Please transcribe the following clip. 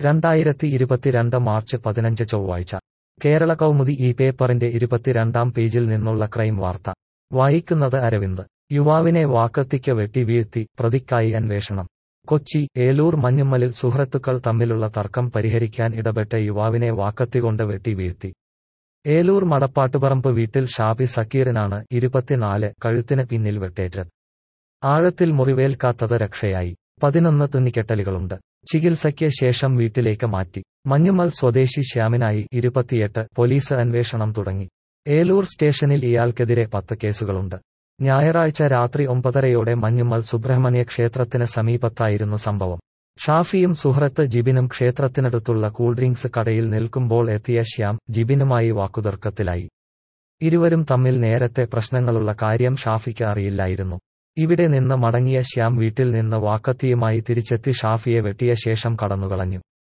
രണ്ടായിരത്തി ഇരുപത്തിരണ്ട് മാർച്ച് പതിനഞ്ച് ചൊവ്വാഴ്ച കേരള കൗമുദി ഈ പേപ്പറിന്റെ ഇരുപത്തിരണ്ടാം പേജിൽ നിന്നുള്ള ക്രൈം വാർത്ത വായിക്കുന്നത് അരവിന്ദ് യുവാവിനെ വാക്കത്തിക്ക് വെട്ടി വീഴ്ത്തി പ്രതിക്കായി അന്വേഷണം കൊച്ചി ഏലൂർ മഞ്ഞുമ്മലിൽ സുഹൃത്തുക്കൾ തമ്മിലുള്ള തർക്കം പരിഹരിക്കാൻ ഇടപെട്ട യുവാവിനെ വാക്കത്തികൊണ്ട് വെട്ടി വീഴ്ത്തി ഏലൂർ മടപ്പാട്ടുപറമ്പ് വീട്ടിൽ ഷാബി സക്കീറിനാണ് ഇരുപത്തിനാല് കഴുത്തിന് പിന്നിൽ വെട്ടേറ്റത് ആഴത്തിൽ മുറിവേൽക്കാത്തത് രക്ഷയായി പതിനൊന്ന് തുന്നിക്കെട്ടലുകളുണ്ട് ചികിത്സയ്ക്ക് ശേഷം വീട്ടിലേക്ക് മാറ്റി മഞ്ഞുമൽ സ്വദേശി ശ്യാമിനായി ഇരുപത്തിയെട്ട് പോലീസ് അന്വേഷണം തുടങ്ങി ഏലൂർ സ്റ്റേഷനിൽ ഇയാൾക്കെതിരെ പത്ത് കേസുകളുണ്ട് ഞായറാഴ്ച രാത്രി ഒമ്പതരയോടെ മഞ്ഞുമൽ സുബ്രഹ്മണ്യ ക്ഷേത്രത്തിന് സമീപത്തായിരുന്നു സംഭവം ഷാഫിയും സുഹൃത്ത് ജിബിനും ക്ഷേത്രത്തിനടുത്തുള്ള കൂൾഡ്രിങ്ക്സ് കടയിൽ നിൽക്കുമ്പോൾ എത്തിയ ശ്യാം ജിബിനുമായി വാക്കുതർക്കത്തിലായി ഇരുവരും തമ്മിൽ നേരത്തെ പ്രശ്നങ്ങളുള്ള കാര്യം ഷാഫിക്ക് അറിയില്ലായിരുന്നു ഇവിടെ നിന്ന് മടങ്ങിയ ശ്യാം വീട്ടിൽ നിന്ന് വാക്കത്തിയുമായി തിരിച്ചെത്തി ഷാഫിയെ വെട്ടിയ ശേഷം കടന്നുകളഞ്ഞു